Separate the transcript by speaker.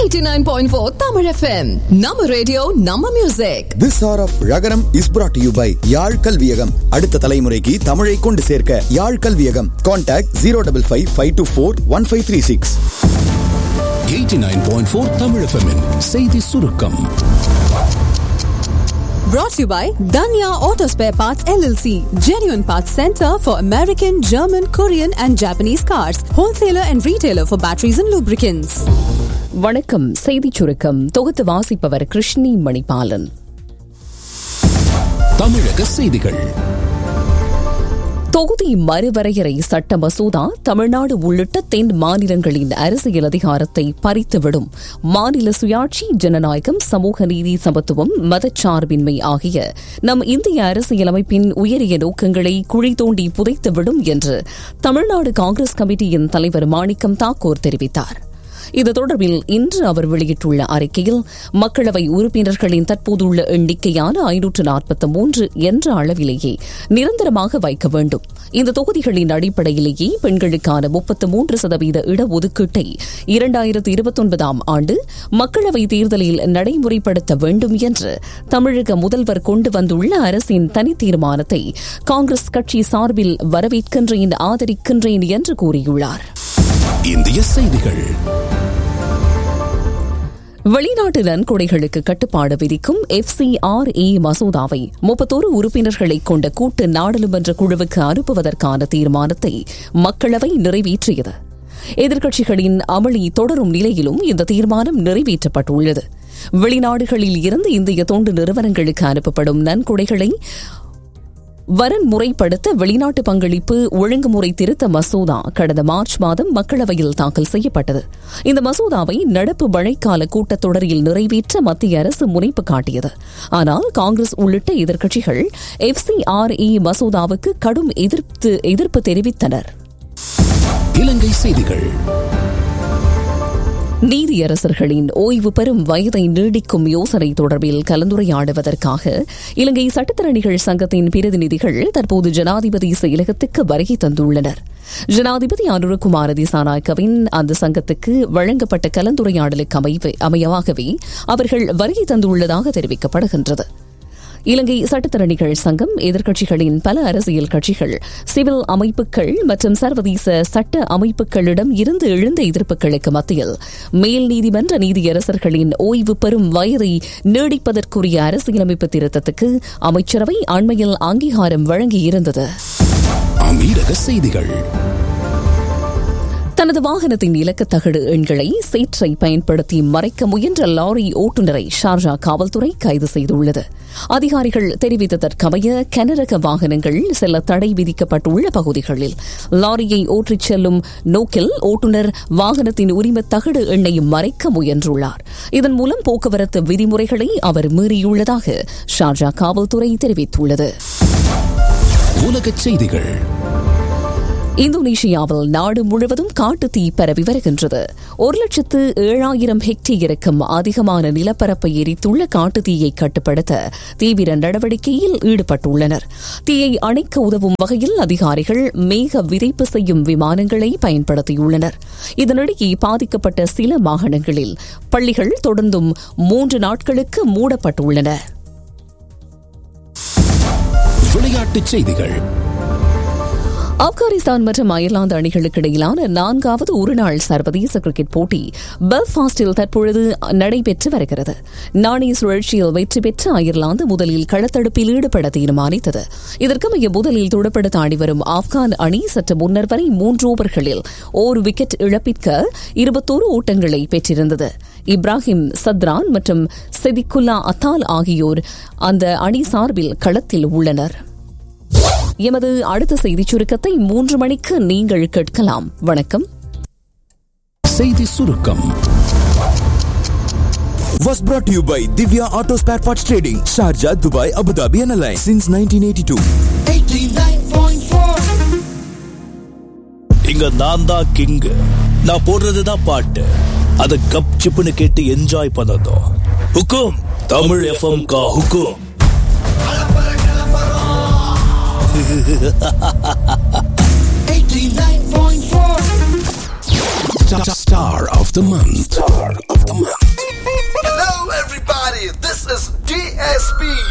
Speaker 1: 89.4 Tamil FM. நம்ம radio நம்ம music
Speaker 2: this hour of Ragaram is brought to you by Yarl Kalviyagam அடுத்த தலைமுறைக்கு தமிழை கொண்டு சேர்க்க Yarl Kalviyagam contact zero double five five two four one five three six
Speaker 3: 89.4 Tamil FM'in செய்தி சுருக்கம்
Speaker 1: brought to you by Danya Auto Spare Parts LLC, genuine parts center for American, German, Korean and Japanese cars, wholesaler and retailer for batteries and lubricants.
Speaker 4: வணக்கம் செய்திச் சுருக்கம் தொகுத்து வாசிப்பவர் கிருஷ்ணி மணிபாலன்
Speaker 3: தமிழக செய்திகள்
Speaker 4: தொகுதி மறுவரையறை சட்ட மசோதா தமிழ்நாடு உள்ளிட்ட தென் மாநிலங்களின் அரசியல் அதிகாரத்தை பறித்துவிடும் மாநில சுயாட்சி ஜனநாயகம் சமூக நீதி சமத்துவம் மதச்சார்பின்மை ஆகிய நம் இந்திய அரசியலமைப்பின் உயரிய நோக்கங்களை குழி தோண்டி புதைத்துவிடும் என்று தமிழ்நாடு காங்கிரஸ் கமிட்டியின் தலைவர் மாணிக்கம் தாக்கூர் தெரிவித்தார் இது தொடர்பில் இன்று அவர் வெளியிட்டுள்ள அறிக்கையில் மக்களவை உறுப்பினர்களின் தற்போதுள்ள எண்ணிக்கையான ஐநூற்று நாற்பத்தி மூன்று என்ற அளவிலேயே நிரந்தரமாக வைக்க வேண்டும் இந்த தொகுதிகளின் அடிப்படையிலேயே பெண்களுக்கான முப்பத்து மூன்று சதவீத இடஒதுக்கீட்டை இரண்டாயிரத்து இருபத்தொன்பதாம் ஆண்டு மக்களவை தேர்தலில் நடைமுறைப்படுத்த வேண்டும் என்று தமிழக முதல்வர் கொண்டு வந்துள்ள அரசின் தனி தீர்மானத்தை காங்கிரஸ் கட்சி சார்பில் வரவேற்கின்றேன் ஆதரிக்கின்றேன் என்று கூறியுள்ளார்
Speaker 3: இந்திய செய்திகள்
Speaker 4: வெளிநாட்டு நன்கொடைகளுக்கு கட்டுப்பாடு விதிக்கும் எஃப் சி ஆர் ஏ மசோதாவை முப்பத்தோரு உறுப்பினர்களை கொண்ட கூட்டு நாடாளுமன்ற குழுவுக்கு அனுப்புவதற்கான தீர்மானத்தை மக்களவை நிறைவேற்றியது எதிர்க்கட்சிகளின் அமளி தொடரும் நிலையிலும் இந்த தீர்மானம் நிறைவேற்றப்பட்டுள்ளது வெளிநாடுகளில் இருந்து இந்திய தொண்டு நிறுவனங்களுக்கு அனுப்பப்படும் நன்கொடைகளை வரன்முறைப்படுத்த வெளிநாட்டு பங்களிப்பு ஒழுங்குமுறை திருத்த மசோதா கடந்த மார்ச் மாதம் மக்களவையில் தாக்கல் செய்யப்பட்டது இந்த மசோதாவை நடப்பு மழைக்கால கூட்டத்தொடரில் நிறைவேற்ற மத்திய அரசு முனைப்பு காட்டியது ஆனால் காங்கிரஸ் உள்ளிட்ட எதிர்க்கட்சிகள் எஃப் சி ஆர் இ மசோதாவுக்கு கடும் எதிர்ப்பு எதிர்ப்பு தெரிவித்தனர்
Speaker 3: இலங்கை செய்திகள்
Speaker 4: நீதியரசர்களின் ஓய்வு பெறும் வயதை நீடிக்கும் யோசனை தொடர்பில் கலந்துரையாடுவதற்காக இலங்கை சட்டத்தரணிகள் சங்கத்தின் பிரதிநிதிகள் தற்போது ஜனாதிபதி செயலகத்துக்கு வருகை தந்துள்ளனர் ஜனாதிபதி அனுரகுமார திசாநாயக்கவின் அந்த சங்கத்துக்கு வழங்கப்பட்ட கலந்துரையாடலுக்கு அமைவு அமையவாகவே அவர்கள் வருகை தந்துள்ளதாக தெரிவிக்கப்படுகின்றது இலங்கை சட்டத்தரணிகள் சங்கம் எதிர்க்கட்சிகளின் பல அரசியல் கட்சிகள் சிவில் அமைப்புகள் மற்றும் சர்வதேச சட்ட அமைப்புகளிடம் இருந்து எழுந்த எதிர்ப்புகளுக்கு மத்தியில் மேல் நீதிமன்ற நீதியரசர்களின் ஓய்வு பெறும் வயதை நீடிப்பதற்குரிய அரசியலமைப்பு திருத்தத்துக்கு அமைச்சரவை அண்மையில் அங்கீகாரம் வழங்கியிருந்தது
Speaker 3: அமீரக செய்திகள்
Speaker 4: தனது வாகனத்தின் இலக்கத்தகடு எண்களை சேற்றை பயன்படுத்தி மறைக்க முயன்ற லாரி ஓட்டுநரை ஷார்ஜா காவல்துறை கைது செய்துள்ளது அதிகாரிகள் தெரிவித்ததற்கமைய கனரக வாகனங்கள் செல்ல தடை விதிக்கப்பட்டுள்ள பகுதிகளில் லாரியை ஓட்டிச் செல்லும் நோக்கில் ஓட்டுநர் வாகனத்தின் உரிம தகடு எண்ணை மறைக்க முயன்றுள்ளார் இதன் மூலம் போக்குவரத்து விதிமுறைகளை அவர் மீறியுள்ளதாக ஷார்ஜா காவல்துறை தெரிவித்துள்ளது
Speaker 3: உலகச் செய்திகள்
Speaker 4: இந்தோனேஷியாவில் நாடு முழுவதும் காட்டுத்தீ பரவி வருகின்றது ஒரு லட்சத்து ஏழாயிரம் ஹெக்டேருக்கும் அதிகமான நிலப்பரப்பை எரித்துள்ள காட்டுத்தீயை கட்டுப்படுத்த தீவிர நடவடிக்கையில் ஈடுபட்டுள்ளனர் தீயை அணைக்க உதவும் வகையில் அதிகாரிகள் மேக விதைப்பு செய்யும் விமானங்களை பயன்படுத்தியுள்ளனர் இதனிடையே பாதிக்கப்பட்ட சில மாகாணங்களில் பள்ளிகள் தொடர்ந்தும் மூன்று நாட்களுக்கு மூடப்பட்டுள்ளன
Speaker 3: விளையாட்டுச் செய்திகள்
Speaker 4: ஆப்கானிஸ்தான் மற்றும் அயர்லாந்து அணிகளுக்கு இடையிலான நான்காவது ஒருநாள் சர்வதேச கிரிக்கெட் போட்டி பெல்ஃபாஸ்டில் தற்பொழுது நடைபெற்று வருகிறது நாணய சுழற்சியில் வெற்றி பெற்ற அயர்லாந்து முதலில் களத்தடுப்பில் ஈடுபட தீர்மானித்தது இதற்கமைய முதலில் துடுப்படுத்த ஆடி வரும் ஆப்கான் அணி சற்று முன்னர் வரை மூன்று ஓவர்களில் ஒரு விக்கெட் இழப்பிற்கு இருபத்தோரு ஓட்டங்களை பெற்றிருந்தது இப்ராஹிம் சத்ரான் மற்றும் செதிக்குல்லா அத்தால் ஆகியோர் அந்த அணி சார்பில் களத்தில் உள்ளனர் எமது அடுத்த செய்திச் சுருக்கத்தை மூன்று மணிக்கு நீங்கள் கேட்கலாம் வணக்கம்
Speaker 3: செய்தி சுருக்கம்
Speaker 2: Was brought to you by Divya Auto Spare Parts Trading, Sharjah, Dubai, Abu Dhabi and Alliance since 1982.
Speaker 5: இங்க நான் தான் கிங் நான் போடுறதுதான் பாட்டு அத கப் சிப்புன்னு கேட்டு என்ஜாய் பண்ணதும் ஹுக்கும் தமிழ் எஃப்எம் கா ஹுக்கும்
Speaker 3: Star of the month. Star of the month.
Speaker 6: is DSP.